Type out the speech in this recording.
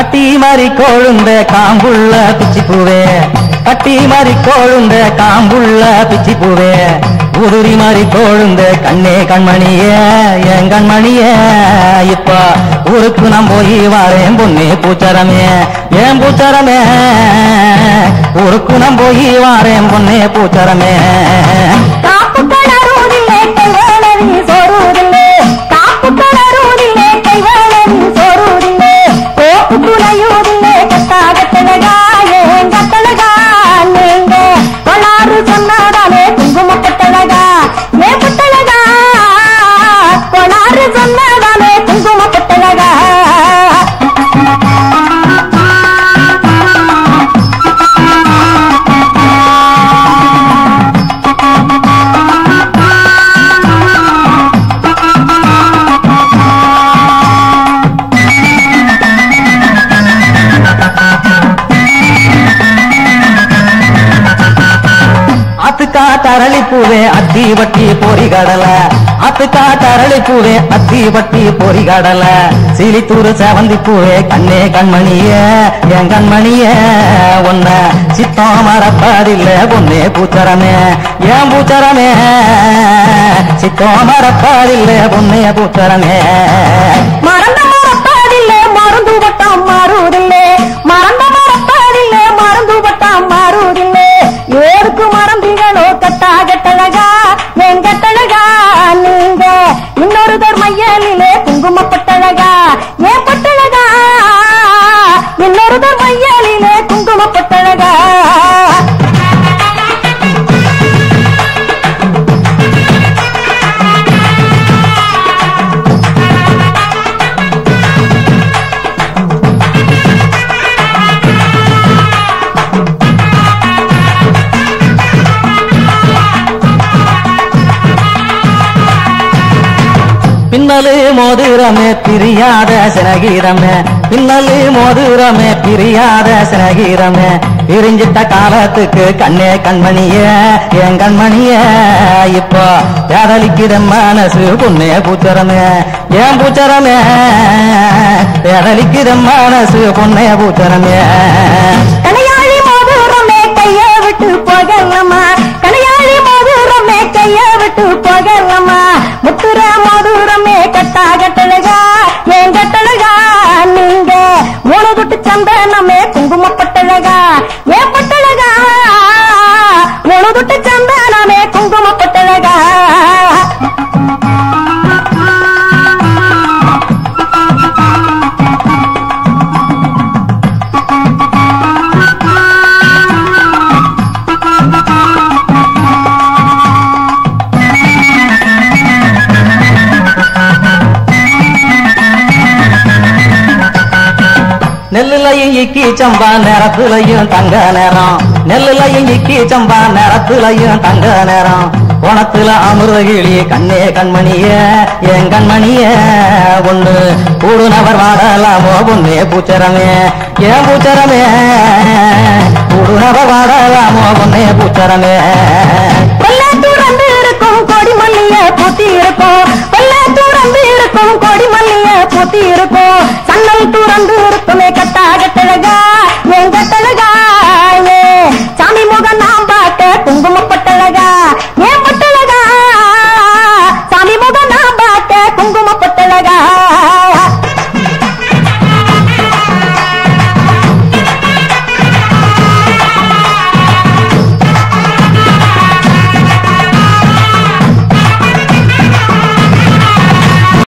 கட்டி மாறி கோழுந்த காம்புள்ள பிச்சி பூவே கட்டி மாறி கோழுந்த காம்புள்ள பிச்சி பூவே உதிரி மாறி கோழுந்த கண்ணே கண்மணியே என் கண்மணியே இப்ப ஊருக்கு நான் போய் வாரேன் பொண்ணே பூச்சரமே ஏன் பூச்சரமே ஊருக்கு நான் போய் வாரேன் பொண்ணே பூச்சரமே காப்பு கலருதில்லே கைவேலரி சோறுதில்லே காப்பு கலருதில்லே கைவேலரி சோறுதில்லே கோப்பு குலையுதில்லே கட்டாகத்தழகா ஏன் கட்டழகா நீங்க கொளாறு சொன்னதாலே குங்குமப்பட்டழகா ஏன் பட்டழகா கொளாறு சொன்னதாலே குங்குமப்பட்டழகா அத்துக்கா தரளி பூவே அத்தி வட்டி பொறி கடல அத்துக்கா தரளி பூவே அத்தி வட்டி பொறி கடல சீலித்தூர் செவந்தி பூவே கண்ணே கண்மணியே என் கண்மணியே உன்ன சித்தம் மறப்பதில்ல பொண்ணே பூச்சரமே ஏன் பூச்சரமே சித்தம் மறப்பதில்ல பொண்ணே பூச்சரமே மறந்த மறப்பதில்லை மறந்து வட்டம் மாறுவதில்லை மறந்த மறப்பதில்லை மறந்து வட்டம் மாறுவதில்லை ஏருக்கு மறந்தீங்களோ கட்டா கட்டழகா என் கட்டழகா நீங்க இன்னொரு மையலிலே குங்குமப்பட்டழகா ஏன் பட்டழகா இன்னொரு மையலிலே குங்குமப்பட்டழகா பின்னலு மோதிரமே பிரியாத சினகீரமே பின்னலு மோதிரமே பிரியாத சினகீரமே பிரிஞ்சிட்ட காலத்துக்கு கண்ணே கண்மணியே என் கண்மணியே இப்போ பேதலிக்கிற மனசு பொண்ணே பூச்சரமே ஏன் பூச்சரமே பேதலிக்கிற மனசு பொண்ணே பூச்சரமே கனையாழி மோதுரமே கைய விட்டு போகலம்மா கனையாழி மோதுரமே கைய விட்டு போகலம்மா முத்துர மோதுரமே கட்டா கட்டழகா ஏன் கட்டழகா நீங்க மூணு துட்டு சந்தனமே குங்குமப்பட்டழகா ஏன் பட்டழகா மூணு துட்டு சந்தனமே குங்குமப்பட்டழகா நெல்லுலையும் இக்கி சம்பா நேரத்துலையும் தங்க நேரம் நெல்லுலையும் இக்கி சம்பா நேரத்துலையும் தங்க நேரம் கோணத்துல அமிர்தகிளி கண்ணே கண்மணியே என் கண்மணியே ஒண்ணு கூடுனவர் வாடலாமோ பொண்ணே பூச்சரமே ஏன் பூச்சரமே கூடுனவர் வாடலாமோ பொண்ணே பூச்சரமே வெள்ளை துறந்து இருக்கும் கொடி மல்லிய பூத்தி இருக்கும் வெள்ளை துறந்து இருக்கும் கொடி மல்லிய பூத்தி இருக்கும் சன்னல் துறந்து இருக்குமே கட்டா கட்டழகா